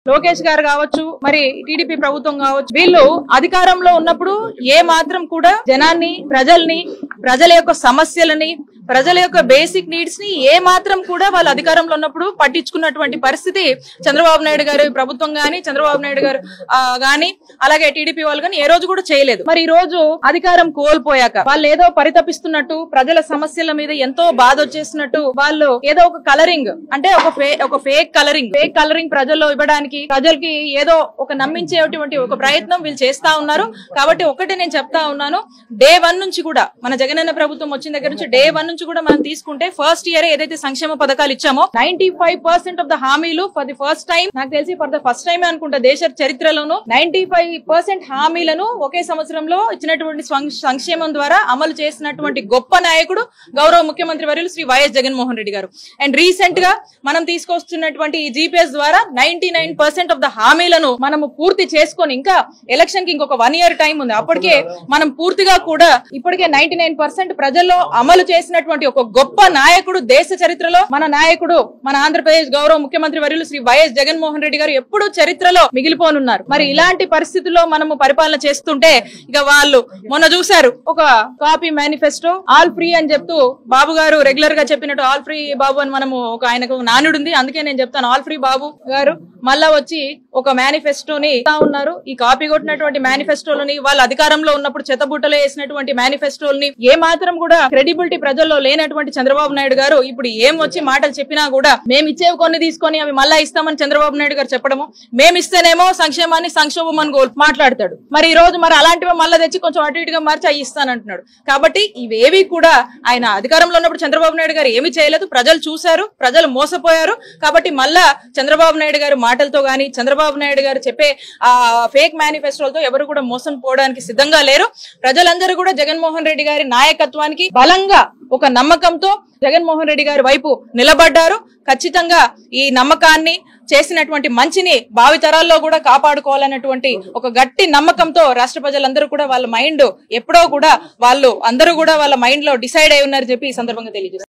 లోకేష్ గారు కావచ్చు మరి టీడీపీ ప్రభుత్వం కావచ్చు వీళ్ళు అధికారంలో ఉన్నప్పుడు ఏ మాత్రం కూడా జనాన్ని ప్రజల్ని ప్రజల యొక్క సమస్యలని ప్రజల యొక్క బేసిక్ నీడ్స్ ని ఏ మాత్రం కూడా వాళ్ళు అధికారంలో ఉన్నప్పుడు పట్టించుకున్నటువంటి పరిస్థితి చంద్రబాబు నాయుడు గారి ప్రభుత్వం గాని చంద్రబాబు నాయుడు గారు ఆ, గాని అలాగే టీడీపీ వాళ్ళు గాని ఏ రోజు కూడా చేయలేదు మరి ఈ రోజు అధికారం కోల్పోయాక వాళ్ళు ఏదో పరితపిస్తున్నట్టు ప్రజల సమస్యల మీద ఎంతో బాధ వచ్చేసినట్టు వాళ్ళు ఏదో ఒక కలరింగ్ అంటే ఒక ఫే ఒక ఫేక్ కలరింగ్ ఫేక్ కలరింగ్ ప్రజల్లో ఇవ్వడానికి ప్రజలకి ఏదో ఒక నమ్మించేటువంటి ఒక ప్రయత్నం వీళ్ళు చేస్తా ఉన్నారు కాబట్టి ఒకటి నేను చెప్తా ఉన్నాను డే వన్ నుంచి కూడా మన జగనన్న ప్రభుత్వం వచ్చిన దగ్గర నుంచి డే వన్ నుంచి కూడా మనం తీసుకుంటే ఫస్ట్ ఇయర్ ఏదైతే సంక్షేమ పథకాలు ఇచ్చామో ninety five percent of the హామీలు ఫర్ ది ఫస్ట్ టైం నాకు తెలిసి ఫర్ ద ఫస్ట్ టైం అనుకుంటా దేశ చరిత్రలోను నైన్టీ ఫైవ్ పర్సెంట్ హామీలను ఒకే సంవత్సరంలో ఇచ్చినటువంటి స్వం- సంక్షేమం ద్వారా అమలు చేసినటువంటి గొప్ప నాయకుడు గౌరవ ముఖ్యమంత్రి వర్యులు శ్రీ వైఎస్ జగన్మోహన్ రెడ్డి గారు అండ్ రీసెంట్ గా మనం తీసుకొస్తున్నటువంటి ఈ జీపీఎస్ ద్వారా ninety nine percent of the హామీలను మనము పూర్తి చేసుకొని ఇంకా ఎలక్షన్ కి ఇంకొక వన్ ఇయర్ టైం ఉంది అప్పటికే మనం పూర్తిగా కూడా ఇప్పటికే నైన్టీ నైన్ పర్సెంట్ ప్రజల్లో అమలు చేసినటువంటి ఒక గొప్ప నాయకుడు దేశ చరిత్రలో మన నాయకుడు మన ఆంధ్రప్రదేశ్ గౌరవ ముఖ్యమంత్రి వర్యులు శ్రీ వైఎస్ జగన్మోహన్ రెడ్డి గారు ఎప్పుడూ చరిత్రలో మిగిలిపోనున్నారు మరి ఇలాంటి పరిస్థితుల్లో మనము పరిపాలన చేస్తుంటే ఇక వాళ్ళు మొన్న చూశారు ఒక కాపీ మేనిఫెస్టో ఆల్ ఫ్రీ అని చెప్తూ బాబు గారు రెగ్యులర్ గా చెప్పినట్టు ఆల్ ఫ్రీ బాబు అని మనము ఒక ఆయనకు నానుడు ఉంది అందుకే నేను చెప్తాను ఆల్ ఫ్రీ బాబు గారు మళ్ళా వచ్చి ఒక మేనిఫెస్టోని ఇస్తా ఉన్నారు ఈ కాపీ కొట్టినటువంటి మేనిఫెస్టోలని వాళ్ళ అధికారంలో ఉన్నప్పుడు చెత్తబుట్టలో వేసినటువంటి మేనిఫెస్టోల్ని ఏ మాత్రం కూడా క్రెడిబిలిటీ ప్రజల్లో లేనటువంటి చంద్రబాబు నాయుడు గారు ఇప్పుడు ఏం వచ్చి మాటలు చెప్పినా కూడా మేము ఇచ్చేవి కొన్ని తీసుకొని అవి మళ్ళా ఇస్తామని చంద్రబాబు నాయుడు గారు చెప్పడము మేము ఇస్తేనేమో సంక్షేమాన్ని సంక్షోభం అని గోల్ మాట్లాడతాడు మరి ఈ రోజు మరి అలాంటివి మళ్ళీ తెచ్చి కొంచెం అటు ఇటుగా మార్చి అవి ఇస్తానంటున్నాడు కాబట్టి ఇవేవి కూడా ఆయన అధికారంలో ఉన్నప్పుడు చంద్రబాబు నాయుడు గారు ఏమీ చేయలేదు ప్రజలు చూశారు ప్రజలు మోసపోయారు కాబట్టి మళ్ళా చంద్రబాబు నాయుడు గారు మాటలతో గాని చంద్రబాబు నాయుడు గారు చెప్పే ఆ ఫేక్ మేనిఫెస్టోలతో ఎవరు కూడా మోసం పోవడానికి సిద్ధంగా లేరు ప్రజలందరూ కూడా జగన్మోహన్ రెడ్డి గారి నాయకత్వానికి బలంగా ఒక నమ్మకంతో జగన్మోహన్ రెడ్డి గారి వైపు నిలబడ్డారు ఖచ్చితంగా ఈ నమ్మకాన్ని చేసినటువంటి మంచిని భావితరాల్లో కూడా కాపాడుకోవాలన్నటువంటి ఒక గట్టి నమ్మకంతో రాష్ట్ర ప్రజలందరూ కూడా వాళ్ళ మైండ్ ఎప్పుడో కూడా వాళ్ళు అందరూ కూడా వాళ్ళ మైండ్ లో డిసైడ్ అయి ఉన్నారు చెప్పి ఈ సందర్భంగా తెలియజేస్తారు